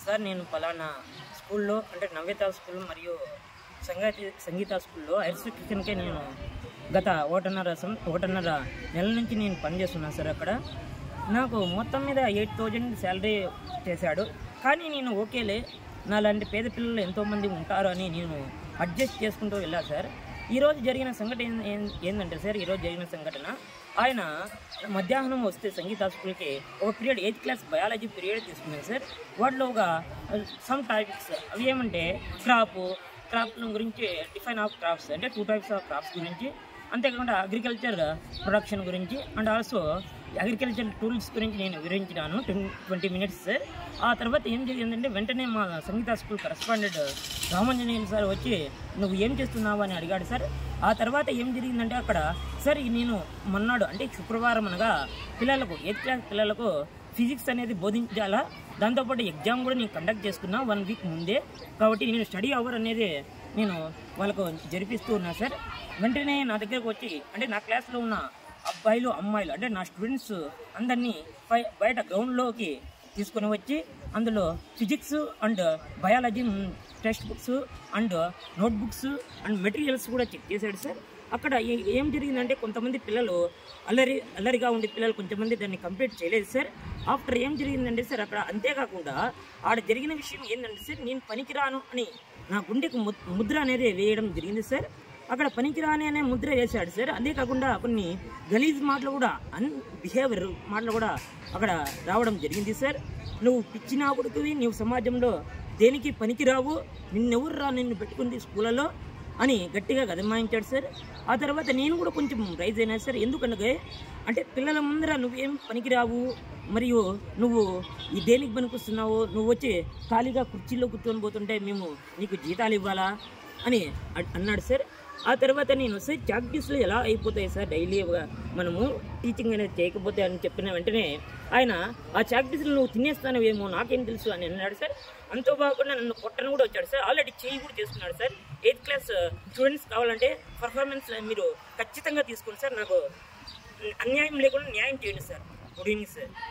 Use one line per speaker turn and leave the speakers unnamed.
sir నేను పలానా స్కూల్లో అంటే నవ్యత స్కూల్ మరియు సంగీత సంగీత స్కూల్లో హైర్ సెక్షన్కే నేను గత ఒకటిన్నర సం- ఒకటిన్నర నెల నుంచి నేను పనిచేస్తున్నాను సార్ అక్కడ నాకు మొత్తం మీద ఎయిట్ థౌజండ్ శాలరీ చేశాడు కానీ నేను ఓకేలే నాలాంటి పేద పిల్లలు ఎంతోమంది ఉంటారు అని నేను అడ్జస్ట్ చేసుకుంటూ వెళ్ళా సార్ ఈరోజు జరిగిన సంఘటన ఏం- ఏం- ఏంటంటే సార్ ఈరోజు జరిగిన సంఘటన ఆయన మధ్యాహ్నం వస్తే సంగీత స్కూల్కి ఒక period eighth class biology period తీసుకున్నాను సార్ వాటిలో ఒక సమ్ టాపిక్స్ అవి ఏమంటే క్రాప్ క్రాప్ గురించి డిఫైన్ ఆఫ్ క్రాప్స్ అంటే టూ టైప్స్ ఆఫ్ క్రాప్స్ గురించి అంతేకాకుండా అగ్రికల్చర్ ప్రొడక్షన్ గురించి అండ్ ఆల్సో అగ్రికల్చర్ టూల్స్ గురించి నేను వివరించినాను టెన్ ట్వంటీ మినిట్స్ సార్ ఆ తర్వాత ఏం జరిగిందంటే వెంటనే మా Sangeetha school correspondent Ramanjaneyulu sir వచ్చి నువ్వు ఏం చేస్తున్నావు అని అడిగాడు సార్ ఆ తర్వాత ఏం జరిగిందంటే అక్కడ సార్ నేను మొన్నాడు అంటే శుక్రవారం అనగా పిల్లలకు ఎయిత్ క్లాస్ పిల్లలకు ఫిజిక్స్ అనేది బోధించాలా దాంతోపాటు ఎగ్జామ్ కూడా నేను కండక్ట్ చేసుకున్నా వన్ వీక్ ముందే కాబట్టి నేను స్టడీ అవర్ అనేది నేను వాళ్ళకు జరిపిస్తూ ఉన్నా సార్ వెంటనే నా దగ్గరకు వచ్చి అంటే నా క్లాస్లో ఉన్న అబ్బాయిలు అమ్మాయిలు అంటే నా స్టూడెంట్స్ అందరినీ బయ- బయట గ్రౌండ్లోకి తీసుకొని వచ్చి అందులో physics and biology text books and note books and materials కూడా చెక్ చేశాడు సార్ అక్కడ ఏ- ఏం జరిగిందంటే కొంతమంది పిల్లలు అల్లరి అల్లరిగా ఉండే పిల్లలు కొంతమంది దాన్ని కంప్లీట్ చేయలేదు సార్ ఆఫ్టర్ ఏం జరిగిందంటే సార్ అక్కడ అంతేకాకుండా ఆడ జరిగిన విషయం ఏంటంటే సార్ నేను పనికిరాను అని నా గుండెకు ముద్- ముద్ర అనేది వేయడం జరిగింది సార్ అక్కడ పనికిరాని అనే ముద్ర వేశాడు సార్ అంతేకాకుండా కొన్ని గలీజ్ మాటలు కూడా అన్ బిహేవియర్ మాటలు కూడా అక్కడ రావడం జరిగింది సార్ నువ్వు పిచ్చినా కొడుకువి నువ్వు సమాజంలో దేనికి పనికిరావు నిన్నెవరు రా నిన్ను పెట్టుకుంది స్కూళ్ళలో అని గట్టిగా గదమాయించాడు సార్ ఆ తర్వాత నేను కూడా కొంచెం రైజ్ అయినా సార్ ఎందుకనగా అంటే పిల్లల ముందర నువ్వేం పనికిరావు మరియు నువ్వు ఈ దేనికి పనికొస్తున్నావు నువ్వు వచ్చి ఖాళీగా కుర్చీలో కూర్చొని పోతుంటే మేము నీకు జీతాలు ఇవ్వాలా అని అ- అన్నాడు సార్ ఆ తర్వాత నేను సార్ ప్రాక్టీస్లో ఎలా అయిపోతాయి సార్ డైలీ మనము టీచింగ్ అనేది చేయకపోతే అని చెప్పిన వెంటనే ఆయన ఆ ప్రాక్టీస్లు నువ్వు తినేస్తానవేమో నాకేం తెలుసు అని అన్నాడు సార్ అంతో కాకుండా నన్ను కొట్టను కూడా వచ్చాడు సార్ ఆల్రెడీ చేయి కూడా చేసుకున్నాడు సార్ ఎయిత్ క్లాస్ స్టూడెంట్స్ కావాలంటే పర్ఫార్మెన్స్ మీరు ఖచ్చితంగా తీసుకోండి సార్ నాకు అన్యాయం లేకుండా న్యాయం చేయండి సార్ గుడ్ ఈవినింగ్ సార్